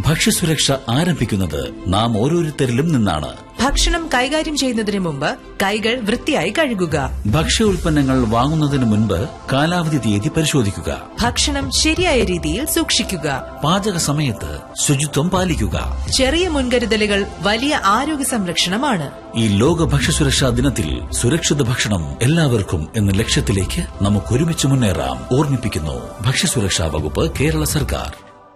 ഭക്ഷ്യസുരക്ഷ ആരംഭിക്കുന്നത് നാം ഓരോരുത്തരിലും നിന്നാണ് ഭക്ഷണം കൈകാര്യം ചെയ്യുന്നതിന് മുമ്പ് കൈകൾ വൃത്തിയായി കഴുകുക ഭക്ഷ്യ ഉൽപ്പന്നങ്ങൾ വാങ്ങുന്നതിന് മുൻപ് കാലാവധി തീയതി പരിശോധിക്കുക ഭക്ഷണം ശരിയായ രീതിയിൽ സൂക്ഷിക്കുക പാചക സമയത്ത് ശുചിത്വം പാലിക്കുക ചെറിയ മുൻകരുതലുകൾ വലിയ ആരോഗ്യ സംരക്ഷണമാണ് ഈ ലോക ഭക്ഷ്യസുരക്ഷാ ദിനത്തിൽ സുരക്ഷിത ഭക്ഷണം എല്ലാവർക്കും എന്ന ലക്ഷ്യത്തിലേക്ക് നമുക്ക് ഒരുമിച്ച് മുന്നേറാം ഓർമ്മിപ്പിക്കുന്നു ഭക്ഷ്യസുരക്ഷാ വകുപ്പ് കേരള സർക്കാർ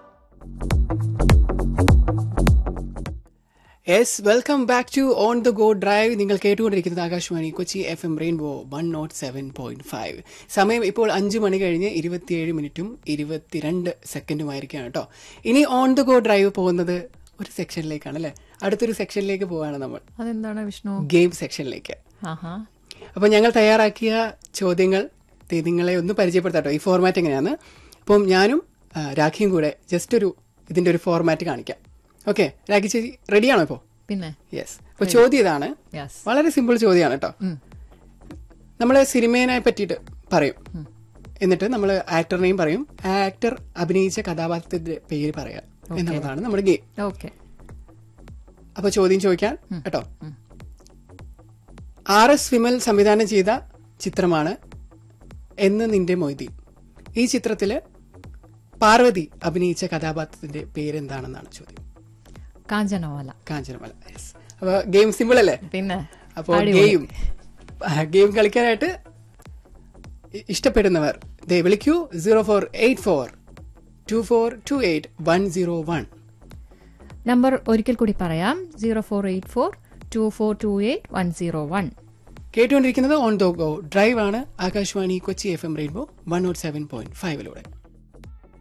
yes welcome back to on the go drive നിങ്ങൾ കേട്ടുകൊണ്ടിരിക്കുന്നത് Akashvani Kochi F M rainbow one nought seven point five സമയം ഇപ്പോൾ അഞ്ച് മണി കഴിഞ്ഞ് ഇരുപത്തിയേഴ് മിനിറ്റും ഇരുപത്തിരണ്ട് സെക്കൻഡുമായിരിക്കുകയാണ് കേട്ടോ ഇനി ഓൺ ദ ഗോ ഡ്രൈവ് പോകുന്നത് ഒരു സെക്ഷനിലേക്കാണ് അല്ലേ അടുത്തൊരു സെക്ഷനിലേക്ക് പോവാണ് നമ്മൾ അതെന്താണ് വിഷ്ണു ഗെയിം സെക്ഷനിലേക്ക് ആഹാ അപ്പോൾ ഞങ്ങൾ തയ്യാറാക്കിയ ചോദ്യങ്ങൾ ദേ നിങ്ങളെ ഒന്ന് പരിചയപ്പെടുത്താട്ടോ ഈ ഫോർമാറ്റ് എങ്ങനെയാണ് അപ്പം ഞാനും ആ, രാഖിയും കൂടെ ജസ്റ്റ് ഒരു ഇതിന്റെ ഒരു ഫോർമാറ്റ് കാണിക്കാം ഓക്കെ രാഖി ചേച്ചി റെഡിയാണോ ഇപ്പോൾ പിന്നെ യെസ് അപ്പൊ ചോദ്യം ഇതാണ് യെസ് വളരെ സിമ്പിൾ ചോദ്യമാണ് കേട്ടോ നമ്മൾ സിനിമയെ പറ്റിയിട്ട് പറയും എന്നിട്ട് നമ്മൾ ആക്ടറിനെയും പറയും ആ ആക്ടർ അഭിനയിച്ച കഥാപാത്രത്തിന്റെ പേര് പറയാം എന്നുള്ളതാണ് നമ്മുടെ ഗെയിം ഓക്കെ അപ്പൊ ചോദ്യം ചോദിക്കാൻ കേട്ടോ ആർ എസ് വിമൽ സംവിധാനം ചെയ്ത ചിത്രമാണ് എന്ന് നിന്റെ മൊയ്തീൻ ഈ ചിത്രത്തില് പാർവതി അഭിനയിച്ച കഥാപാത്രത്തിന്റെ പേരെന്താണെന്നാണ് ചോദ്യം കാഞ്ചനമാല കാഞ്ചനമല യെസ് അപ്പൊ ഗെയിം സിമ്പിൾ അല്ലേ പിന്നെ അപ്പോൾ അടിപൊളി. ഗെയിം ഗെയിം കളിക്കാനായിട്ട് ഇ- ഇഷ്ടപ്പെടുന്നവർ ദേ വിളിക്കൂ zero four eight four two four two eight one zero one number ഒരിക്കൽ കൂടി പറയാം zero four eight four two four two eight one zero one കേട്ടുകൊണ്ടിരിക്കുന്നത് ഓൺ ദോ ഗോ ഡ്രൈവ് ആണ് Akashvani Kochi F M rainbow one nought seven point ഫൈവിലൂടെ